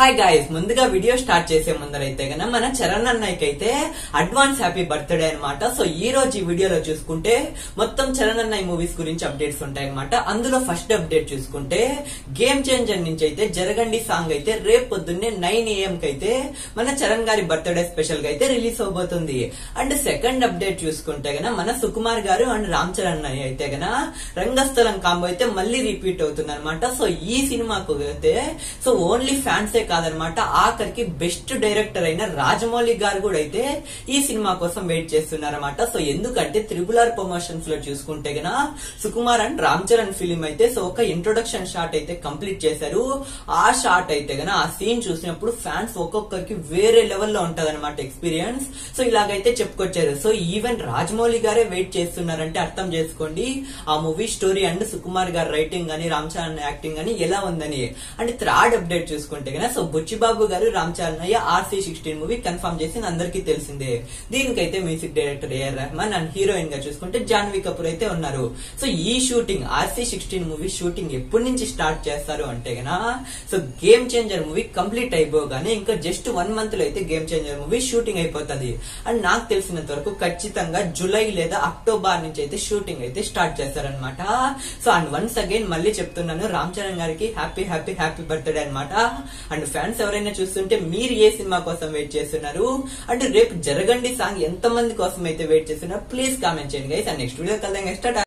hi guys ముందుగా video start చేసే ముందరైతే గన మన చరణ్ అన్నయ్యకి అయితే అడ్వాన్స్ హ్యాపీ బర్త్డే అనమాట సో ఈ రోజు ఈ వీడియోలో చూసుకుంటే మొత్తం చరణ్ అన్నయ్య మూవీస్ గురించి అప్డేట్స్ ఉంటాయి అనమాట అందులో ఫస్ట్ అప్డేట్ చూసుకుంటే గేమ్ చేంజర్ నుంచి అయితే జరగండి సాంగ్ అయితే రేపు పొద్దున్నే నైన్ ఏఎం కి అయితే మన చరణ్ గారి బర్త్డే స్పెషల్ గా అయితే రిలీజ్ అవబోతుంది అండ్ సెకండ్ అప్డేట్ చూసుకుంటే గన మన సుకుమార్ గారు అండ్ రామ్ చరణ్ అన్నయ్య అయితే గన రంగస్థలం కాంబో అయితే మళ్ళీ రిపీట్ అవుతుంది అనమాట సో ఈ సినిమాకు అయితే సో ఓన్లీ ఫ్యాన్సే కాదనమాట ఆఖరికి బెస్ట్ డైరెక్టర్ అయిన రాజమౌళి గారు కూడా అయితే ఈ సినిమా కోసం వెయిట్ చేస్తున్నారన్నమాట సో ఎందుకంటే త్రిబుల్ ఆర్ ప్రమోషన్స్ లో చూసుకుంటే గన సుకుమార్ అండ్ రామ్ చరణ్ ఫిలిం అయితే సో ఒక ఇంట్రొడక్షన్ షాట్ అయితే కంప్లీట్ చేశారు ఆ షాట్ అయితే గన ఆ సీన్ చూసినప్పుడు ఫ్యాన్స్ ఒక్కొక్కరికి వేరే లెవెల్లో ఉంటదన్నమాట ఎక్స్పీరియన్స్ సో ఇలాగైతే చెప్పుకొచ్చారు సో ఈవెన్ రాజమౌళి గారే వెయిట్ చేస్తున్నారంటే అర్థం చేసుకోండి ఆ మూవీ స్టోరీ అండ్ సుకుమార్ గారి రైటింగ్ గానీ రామ్ చరణ్ యాక్టింగ్ గానీ ఎలా ఉందని అండ్ థర్డ్ అప్డేట్ చూసుకుంటే గన సో బుచ్చిబాబు గారు రామ్ చరణ్ అయ్య ఆర్సీ సిక్స్టీన్ మూవీ కన్ఫర్మ్ చేసి అందరికీ తెలిసిందే దీనికైతే music director AR Rahman and heroine గా చూసుకుంటే జాన్వీ కపూర్ అయితే ఉన్నారు సో ఈ shooting RC sixteen movie shooting ఎప్పటి నుంచి స్టార్ట్ చేస్తారు అంటే గన so game changer movie complete అయిపోగానే ఇంకా జస్ట్ వన్ మంత్ లో అయితే గేమ్ చేంజర్ మూవీ షూటింగ్ అయిపోతుంది అండ్ నాకు తెలిసినంత వరకు ఖచ్చితంగా జూలై లేదా అక్టోబర్ నుంచి అయితే షూటింగ్ అయితే స్టార్ట్ చేస్తారనమాట సో అండ్ వన్స్ అగైన్ మళ్ళీ చెప్తున్నాను రామ్ చరణ్ గారికి హ్యాపీ హ్యాపీ హ్యాపీ బర్త్డే అనమాట అండ్ ఫ్యాన్స్ ఎవరైనా చూస్తుంటే మీరు ఏ సినిమా కోసం వెయిట్ చేస్తున్నారు అండ్ రేపు జరగండి సాంగ్ ఎంత మంది కోసం అయితే వెయిట్ చేస్తున్నారు ప్లీజ్ కామెంట్ చేయండి గైస్ అండ్ నెక్స్ట్ వీడియో కలదా నెక్స్ట్